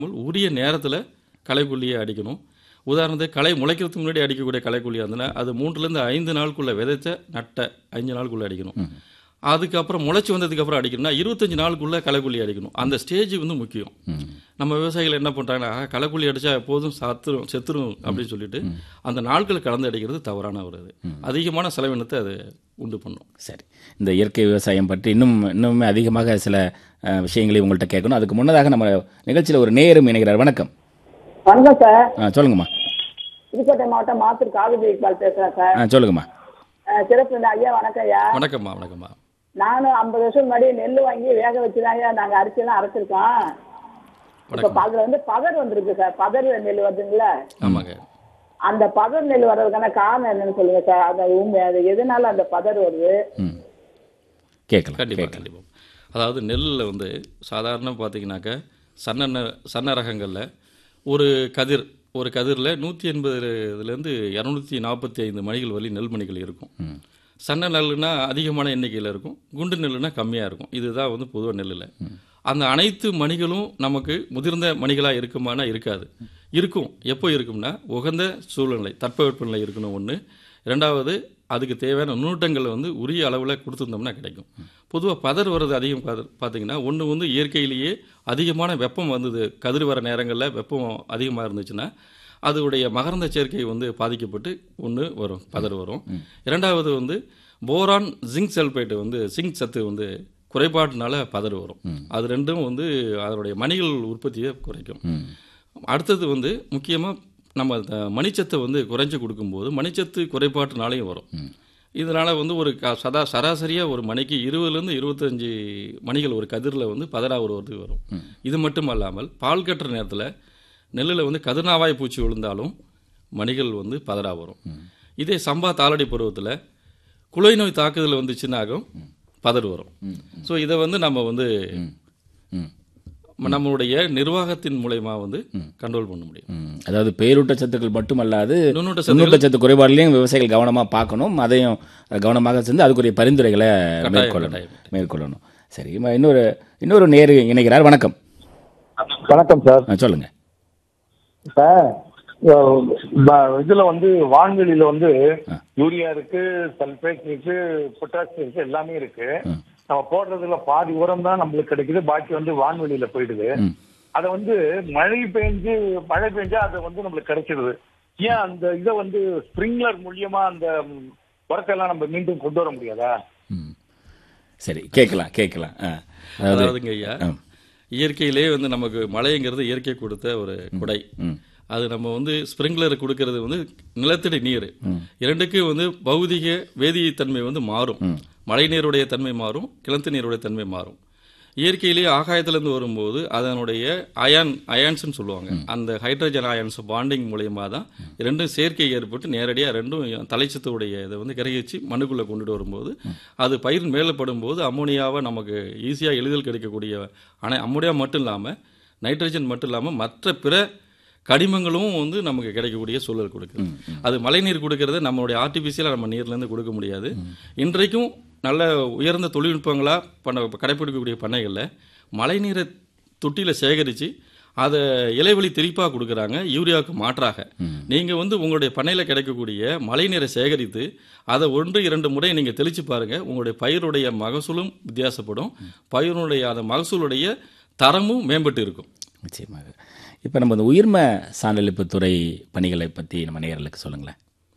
உரிய நேரத்தில் களைக்கொல்லியை அடிக்கணும் உதாரணத்துக்கு களை முளைக்கிறதுக்கு முன்னாடி அடிக்கக்கூடிய களைக்கொல்லியாக இருந்ததுன்னா அது மூன்றுலேருந்து ஐந்து நாளுக்குள்ளே விதைச்ச நட்ட அஞ்சு நாளுக்குள்ளே அடிக்கணும் அதுக்கப்புறம் முளைச்சி வந்ததுக்கப்புறம் அடிக்கணும்னா இருபத்தஞ்சு நாளுக்குள்ளே களைக்கொல்லி அடிக்கணும் அந்த ஸ்டேஜ் வந்து முக்கியம் நம்ம விவசாயிகள் என்ன பண்ணுறாங்கன்னா களைக்கொல்லி அடித்தா எப்போதும் சத்துரும் செத்துரும் அப்படின்னு சொல்லிட்டு அந்த நாட்கள் கலந்து அடிக்கிறது தவறான ஒரு இது அதிகமான செலவினத்தை அது உண்டு பண்ணும் சரி இந்த இயற்கை விவசாயம் பற்றி இன்னும் இன்னுமே அதிகமாக சில அஹ், விஷயங்களை உங்கள்கிட்ட கேட்கணும் அதுக்கு முன்னதாக நம்ம நிகழ்ச்சியில் ஒரு நேரும் இணைகிறார் வணக்கம் வணக்கம் சார் ஆ சொல்லுங்கம்மா புதுக்கோட்டை மாவட்டம் மாத்தூர் காவிரி இக்பால் பேசுறேன் சார் ஆ சொல்லுங்கம்மா அஹ் சிறப்பு இந்த ஐயா வணக்கம் ஐயா வணக்கம்மா வணக்கம்மா நானும் ஐம்பது வருஷம் முன்னாடி நெல் வாங்கி வேக வச்சுதான் ஐயா நாங்க அரிசியெல்லாம் அரைச்சிருக்கோம் இப்ப அதுல வந்து பதர் வந்திருக்கு சார் பதர் நெல் வருதுங்களா ஆமாங்க அந்த பதர் நெல் வர்றதுக்கான காரணம் என்னன்னு சொல்லுங்க சார் அந்த உண்மை அது எதனால அந்த பதர் வருது ம் கேட்கலாம் கண்டிப்பாக கேட்கலாம் கண்டிப்பாக அதாவது நெல்லில் வந்து சாதாரண பார்த்தீங்கன்னாக்க சன்ன நெ- சன்ன ரகங்களில் ஒரு கதிர் ஒரு கதிரில் நூற்றி எண்பதுலேருந்து இரநூத்தி நாற்பத்தி ஐந்து மணிகள் வரை நெல் மணிகள் இருக்கும் சன்ன நெல்லுனா அதிகமான எண்ணிக்கையில் இருக்கும் குண்டு நெல்லுனா கம்மியாக இருக்கும் இதுதான் வந்து பொதுவாக நெல்லில் அந்த அனைத்து மணிகளும் நமக்கு முதிர்ந்த மணிகளாக இருக்குமானா இருக்காது இருக்கும் எப்போ இருக்கும்னா உகந்த சூழ்நிலை தட்பவெப்பநிலை இருக்கணும் ஒன்று ரெண்டாவது அதுக்கு தேவையான நுண்ணூட்டங்கள் வந்து உரிய அளவில் கொடுத்துருந்தோம்னா கிடைக்கும் பொதுவாக பதர் வர்றது அதிகம் பாத்து- பார்த்தீங்கன்னா ஒன்று வந்து இயற்கையிலேயே அதிகமான வெப்பம் வந்தது கதிர் வர நேரங்களில் வெப்பம் அதிகமாக இருந்துச்சுன்னா அதோடைய மகரந்த சேர்க்கை வந்து பாதிக்கப்பட்டு ஒன்று வரும் பதர் வரும் இரண்டாவது வந்து போரான் ஜிங்க் சல்பேட் வந்து ஜிங்க் சத்து வந்து குறைபாட்டினால பதர் வரும் அது ரெண்டும் வந்து அதனுடைய மணிகள் உற்பத்தியை குறைக்கும் ம் அடுத்தது வந்து முக்கியமாக நம்ம இந்த மணிச்சத்தை வந்து குறைஞ்சு கொடுக்கும்போது மணிச்சத்து குறைபாட்டுனாலையும் வரும் இதனால் வந்து ஒரு க சதா சராசரியாக ஒரு மணிக்கு இருபதுலேருந்து இருபத்தஞ்சி மணிகள் ஒரு கதிரில் வந்து பதினா ஒரு வருது வரும் இது மட்டும் அல்லாமல் பால் கட்டுற நேரத்தில் நெல்லில் வந்து கதிர்நாவாய் பூச்சி விழுந்தாலும் மணிகள் வந்து பதறா வரும் இதே சம்பா தாளடி பருவத்தில் குலை நோய் தாக்குதல் வந்துச்சுன்னாகும் பதர் வரும் ஸோ இதை வந்து நம்ம வந்து ம் நம்மளுடைய நிர்வாகத்தின் மூலயமா வந்து கண்ட்ரோல் பண்ண முடியும் ம். அதாவது பேரூட்ட சத்துக்கள் மட்டுமல்லாது நுண்ணூட்ட நுண்ணூட்ட சத்து குறைபாடுலையும் விவசாயிகள் கவனமாக பார்க்கணும் அதையும் கவனமாக செஞ்சு அதுக்குரிய பரிந்துரைகளை மேற்கொள்ளணும் கட்டாயம். மேற்கொள்ளணும் சரி இம்ம இன்னொரு இன்னொரு நேரு இணைகிறார் வணக்கம் வணக்கம் சார் ஆ, சொல்லுங்க இப்ப அஹ், ப- இதுல வந்து வான்வெளியில வந்து யூரியா இருக்கு சல்பேட் இருக்கு பொட்டாசியம் இருக்கு எல்லாமே இருக்கு நம்ம போடுறதுல பாதி உரம் தான் நம்மளுக்கு கிடைக்குது பாக்கி வந்து வான்வெளியில போயிடுது அத வந்து மழை பெஞ்சு மழை பெஞ்சா அது வந்து நம்மளுக்கு கிடைச்சிடுது ஏன் அந்த இதை வந்து ஸ்ப்ரிங்லர் மூலியமா அந்த ம், உரத்தை எல்லாம் நம்ம மீண்டும் கொண்டு வர முடியாதா ம். சரி கேட்கலாம் கேட்கலாம் ஆ. அதாவது அதாவதுங்க ஐயா இயற்கையிலே வந்து நமக்கு மழைங்கிறது இயற்கை கொடுத்த ஒரு குடை அது நம்ம வந்து ஸ்ப்ரிங்க்லர் கொடுக்கறது வந்து நிலத்தடி நீர் இரண்டுக்கும் வந்து பௌதிக வேதியியத்தன்மை வந்து மாறும் மழை நீருடைய தன்மை மாறும் கிணத்து நீருடைய தன்மை மாறும் இயற்கையிலேயே ஆகாயத்திலிருந்து வரும்போது அதனுடைய அயான் அயான்ஸ்னு சொல்லுவாங்க அந்த ஹைட்ரஜன் அயான்ஸ் பாண்டிங் மூலியமா தான் ரெண்டும் சேர்க்கை ஏற்பட்டு நேரடியாக ரெண்டும் தலைச்சத்துடைய இதை வந்து கிரகிச்சு மண்ணுக்குள்ளே கொண்டுட்டு வரும்போது அது பயிர் மேலே படும்போது அம்மோனியாவை நமக்கு ஈஸியாக எளிதில் கிடைக்கக்கூடிய ஆனால் அம்மோனியா மட்டும் இல்லாமல் நைட்ரஜன் மட்டும் இல்லாமல் மற்ற பிற கனிமங்களும் வந்து நமக்கு கிடைக்கக்கூடிய சூழல் கொடுக்குது அது மழைநீர் கொடுக்கறது நம்மளுடைய ஆர்டிஃபிஷியலாக நம்ம நீர்லேருந்து கொடுக்க முடியாது இன்றைக்கும் நல்ல உயர்ந்த தொழில்நுட்பங்களாக பண்ண கடைப்பிடிக்கக்கூடிய பண்ணைகளில் மழைநீரை தொட்டியில் சேகரித்து அதை இலைவழி தெளிப்பாக கொடுக்குறாங்க யூரியாவுக்கு மாற்றாக நீங்கள் வந்து உங்களுடைய பண்ணையில் கிடைக்கக்கூடிய மழைநீரை சேகரித்து அதை ஒன்று இரண்டு முறை நீங்கள் தெளித்து பாருங்கள் உங்களுடைய பயிருடைய மகசூலும் வித்தியாசப்படும் பயிருடைய அந்த மகசூலுடைய தரமும் மேம்பட்டு இருக்கும் நிச்சயமாக இப்போ நம்ம இந்த உயிர்ம சான்றளிப்பு துறை பணிகளை பற்றி நம்ம நேயர்களுக்கு சொல்லுங்களேன்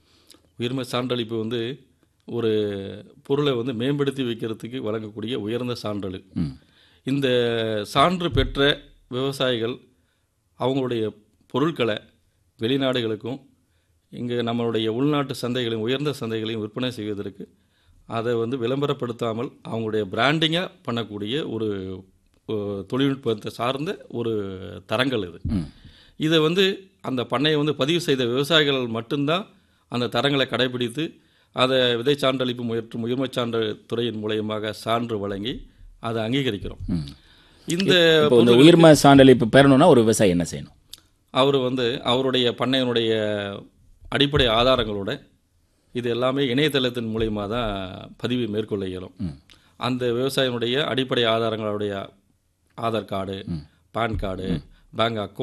உயர்ம சான்றளிப்பு வந்து ஒரு பொருளை வந்து மேம்படுத்தி வைக்கிறதுக்கு வழங்கக்கூடிய உயர்ந்த சான்றளு இந்த சான்று பெற்ற விவசாயிகள் அவங்களுடைய பொருட்களை வெளிநாடுகளுக்கும் இங்கே நம்மளுடைய உள்நாட்டு சந்தைகளையும் உயர்ந்த சந்தைகளையும் விற்பனை செய்வதற்கு அதை வந்து விளம்பரப்படுத்தாமல் அவங்களுடைய பிராண்டிங்காக பண்ணக்கூடிய ஒரு அஹ், தொழில்நுட்பத்தை சார்ந்த ஒரு தரங்கள் இது இதை வந்து அந்த பண்ணையை வந்து பதிவு செய்த விவசாயிகள் மட்டும்தான் அந்த தரங்களை கடைபிடித்து அதை விதை சான்றளிப்பு முயற்று உயர்மை சான்று துறையின் மூலயமாக சான்று வழங்கி அதை அங்கீகரிக்கிறோம் இந்த இப்போ இந்த உயிர்ம சான்றளிப்பு பெறணும்னா ஒரு விவசாயி என்ன செய்யணும் அவர் வந்து அவருடைய பண்ணையினுடைய அடிப்படை ஆதாரங்களோட இது எல்லாமே இணையதளத்தின் மூலியமாக தான் பதிவு மேற்கொள்ள இயலும் அந்த விவசாயினுடைய அடிப்படை ஆதாரங்களுடைய Aadhaar card PAN card bank account